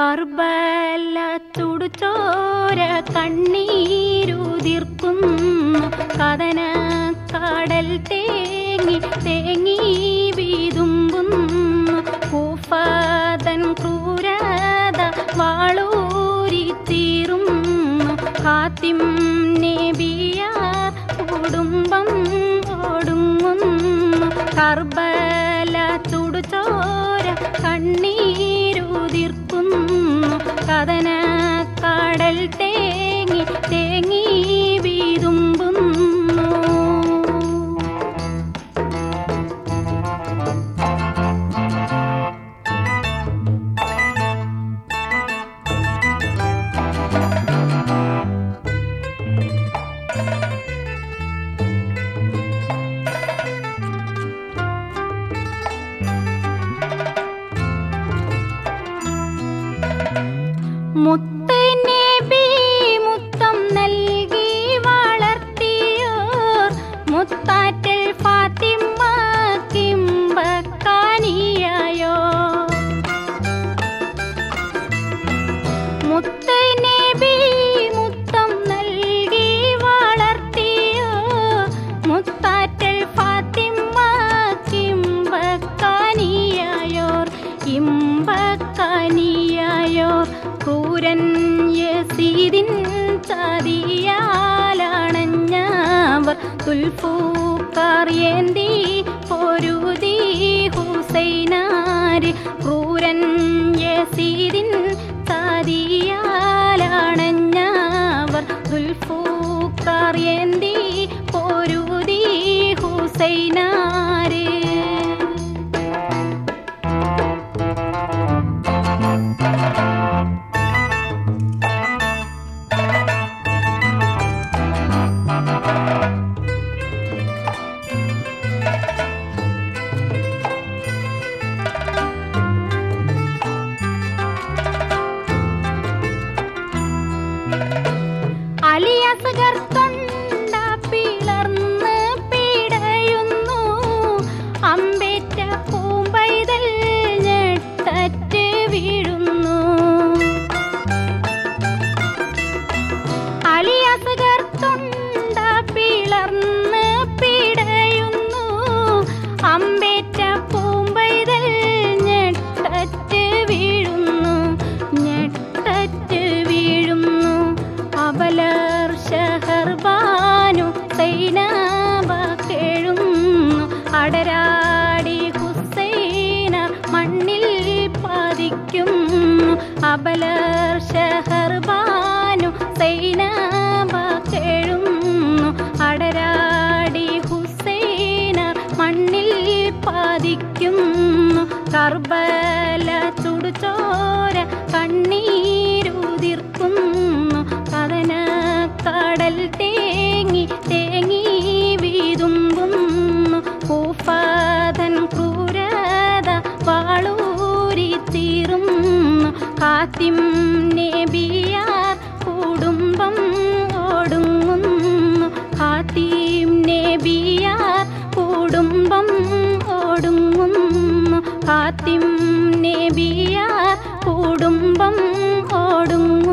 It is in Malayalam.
കർബല ചുടുചോര കണ്ണീരുതിർക്കുന്നു കഥന കടൽ തേങ്ങി തേങ്ങി വീതുമ്പുന്നു കൂഫതൻ ക്രൂരത വാളൂരി തീറുന്നു കാത്തിം നബിയാർ കുടുംബം ഒടുങ്ങുന്നു കർബല ചുടുചോര കണ്ണീരുതിർക്കുന്നു കഥന കടൽ തേങ്ങി തേങ്ങി വീതുമ്പുന്നു മുത്ത് നബി മുത്തം നൽകി വളർത്തിയോർ മുത്താറ്റൽ ഫാത്തിമ കിംബക്കാനിയായോ മുത്ത് നബി മുത്തം നൽകി വളർത്തിയോർ മുത്താറ്റൽ ഫാത്തിമ കിംബക്കാനിയായോർ ഇമ്പക്കാനിയായോർ ക്രൂരൻ യസീദിൻ ചതിയാലണഞ്ഞവർ തുൽഫൂക്കാർ ഏന്തി പൊരുതി ഹുസൈനാര് ക്രൂരൻ യസീദിൻ ചതിയാലണഞ്ഞവർ തുൽഫൂക്കാർ ഏന്തി പൊരുതി ഹുസൈനാര് അലിയസുകർ തൊണ്ട പിളർന്ന് പിടയുന്നു അമ്പേറ്റ പൂമ്പൈതൽ ഞെട്ടറ്റ് വീഴുന്നു അലിയസുകർ തൊണ്ട പിളർന്ന് പിടയുന്നു അമ്പേറ്റ പൂമ്പൈതൽ ഞെട്ടറ്റ് വീഴുന്നു ഞെട്ടറ്റ് വീഴുന്നു അബലർ ഷഹർബാനു സൈനാബ കേഴുന്നു അടരാടി ഹുസൈന മണ്ണിൽ പതിക്കുന്നു അബലർ ഷഹർബാനു സൈനാബ കേഴുന്നു അടരാടി ഹുസൈന മണ്ണിൽ പതിക്കുന്നു കർബല ചുടുചോര കണ്ണീരുതിർക്കുന്നു കഥന കടൽ തേങ്ങി തേങ്ങി വീതുമ്പുന്നു കൂഫാതൻ ക്രൂരത വാളൂരി തീറുന്നു കാത്തിം നബിയാർ കുടുംബം ഒടുങ്ങുന്നു കാത്തിം നബിയാർ കുടുംബം ഒടുങ്ങുന്നു കാത്തിം നബിയാർ കുടുംബം ഒടുങ്ങുന്നു